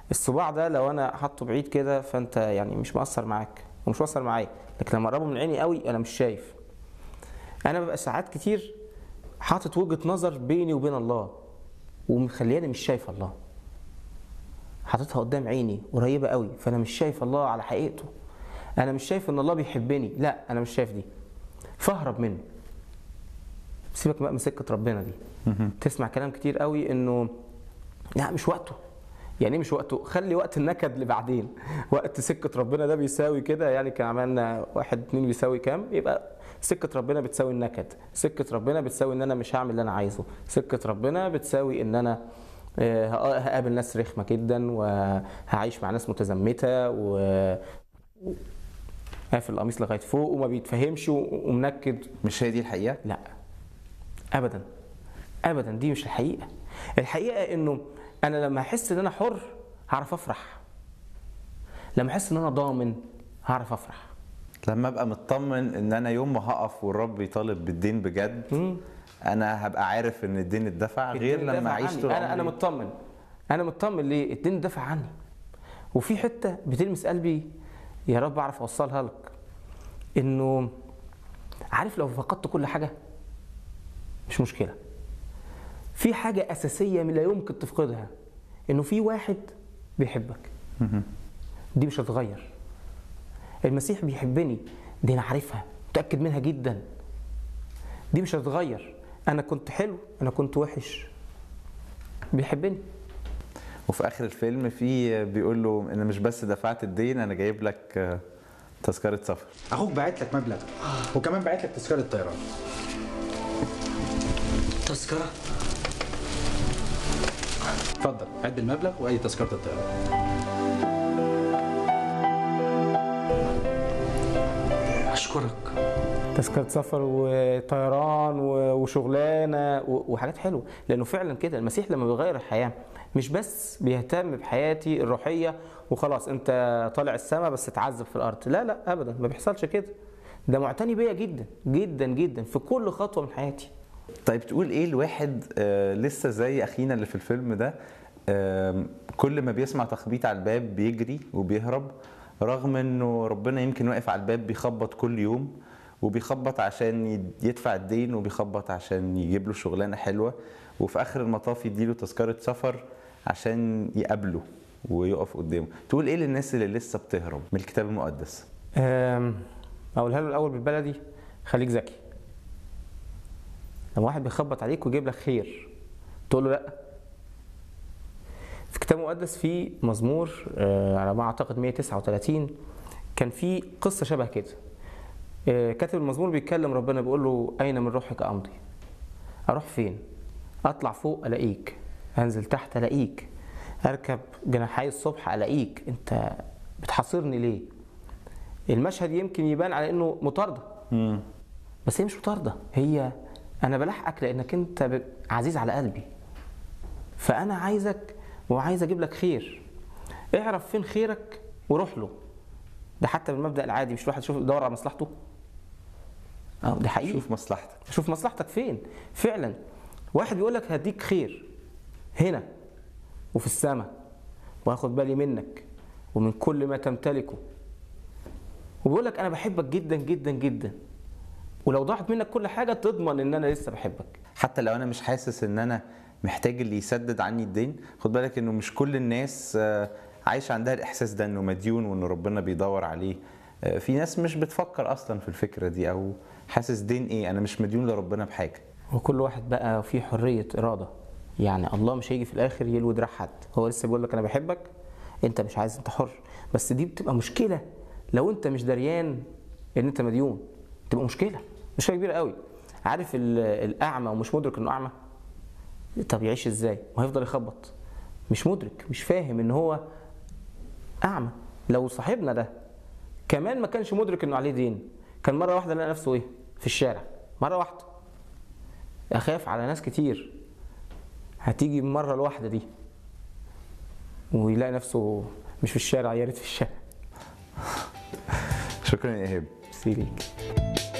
الصباع ده لو انا حاطه بعيد كده فانت يعني مش مؤثر معاك ومش مؤثر معايا لكن لما اقربه من عيني قوي انا مش شايف انا ببقى ساعات كتير حاطط وجهه نظر بيني وبين الله ومخلياني مش شايف الله حاططها قدام عيني قريبه قوي فانا مش شايف الله على حقيقته انا مش شايف ان الله بيحبني لا انا مش شايف دي فاهرب منه سيبك بقى من سكه ربنا دي تسمع كلام كتير قوي انه لا مش وقته يعني ايه مش وقته خلي وقت النكد لبعدين وقت سكه ربنا ده بيساوي كده يعني كان عملنا واحد اتنين بيساوي كام يبقى سكه ربنا بتساوي النكد سكه ربنا بتساوي ان انا مش هعمل اللي انا عايزه سكه ربنا بتساوي ان انا آه، ه- هقابل ناس رخمه جدا وهعيش مع ناس متزمته و قافل القميص لغايه فوق وما بيتفهمش و- ومنكد مش هي دي الحقيقه لا ابدا ابدا دي مش الحقيقه الحقيقه انه انا لما احس ان انا حر هعرف افرح لما احس ان انا ضامن هعرف افرح لما ابقى مطمن ان انا يوم ما هقف والرب يطالب بالدين بجد انا هبقى عارف ان الدين اتدفع غير الدين دافع لما اعيش عني. طول انا انا عمري مطمن انا مطمن ليه الدين دافع عني وفي حته بتلمس قلبي يا رب اعرف اوصلها لك انه عارف لو فقدت كل حاجه مش مشكله في حاجه اساسيه لا يمكن تفقدها انه في واحد بيحبك دي مش هتتغير المسيح بيحبني دي انا عارفها متاكد منها جدا دي مش هتتغير انا كنت حلو انا كنت وحش بيحبني وفي اخر الفيلم في بيقول له انا مش بس دفعت الدين انا جايب لك آه، تذكره سفر اخوك باعت لك مبلغ وكمان باعت لك تذكره طيران تذكرة اتفضل عد المبلغ واي تذكره الطيران أشكرك تذكرة سفر وطيران و- وشغلانة و- وحاجات حلوة لأنه فعلا كده المسيح لما بيغير الحياة مش بس بيهتم بحياتي الروحية وخلاص أنت طالع السما بس تعذب في الأرض لا لا أبدا ما بيحصلش كده ده معتني بيا جدا جدا جدا في كل خطوة من حياتي طيب تقول ايه الواحد آه لسه زي اخينا اللي في الفيلم ده آه كل ما بيسمع تخبيط على الباب بيجري وبيهرب رغم انه ربنا يمكن واقف على الباب بيخبط كل يوم وبيخبط عشان يد- يدفع الدين وبيخبط عشان يجيب له شغلانه حلوه وفي اخر المطاف يديله تذكره سفر عشان يقابله ويقف قدامه تقول ايه للناس اللي لسه بتهرب من الكتاب المقدس أم، اقولها له الاول بالبلدي خليك ذكي لما واحد بيخبط عليك ويجيب لك خير تقول له لا في الكتاب المقدس في مزمور آه، على ما اعتقد 139 كان في قصه شبه كده آه، كاتب المزمور بيتكلم ربنا بيقول له اين من روحك امضي اروح فين اطلع فوق الاقيك انزل تحت الاقيك اركب جناحي الصبح الاقيك انت بتحاصرني ليه المشهد يمكن يبان على انه مطارده بس هي مش مطارده هي انا بلحقك لانك انت ب- عزيز على قلبي فانا عايزك وعايز اجيب لك خير اعرف فين خيرك وروح له ده حتى بالمبدا العادي مش الواحد يشوف يدور على مصلحته اه ده حقيقي شوف مصلحتك شوف مصلحتك فين فعلا واحد بيقول لك هديك خير هنا وفي السماء وهاخد بالي منك ومن كل ما تمتلكه وبيقول لك انا بحبك جدا جدا جدا ولو ضاعت منك كل حاجه تضمن ان انا لسه بحبك حتى لو انا مش حاسس ان انا محتاج اللي يسدد عني الدين خد بالك انه مش كل الناس آه، عايشه عندها الاحساس ده انه مديون وان ربنا بيدور عليه آه، في ناس مش بتفكر اصلا في الفكره دي او حاسس دين ايه انا مش مديون لربنا بحاجه وكل واحد بقى فيه حريه اراده يعني الله مش هيجي في الاخر يلوي دراع حد هو لسه بيقول لك انا بحبك انت مش عايز انت حر بس دي بتبقى مشكله لو انت مش دريان ان انت مديون تبقى مشكله مشكله كبيره قوي عارف ال- الاعمى ومش مدرك انه اعمى طب يعيش ازاي وهيفضل يخبط مش مدرك مش فاهم ان هو اعمى لو صاحبنا ده كمان ما كانش مدرك انه عليه دين كان مره واحده لقى نفسه ايه في الشارع مره واحده اخاف على ناس كتير هتيجي المره الواحده دي ويلاقي نفسه مش في الشارع يا ريت في الشارع شكرا يا ايهاب سيريك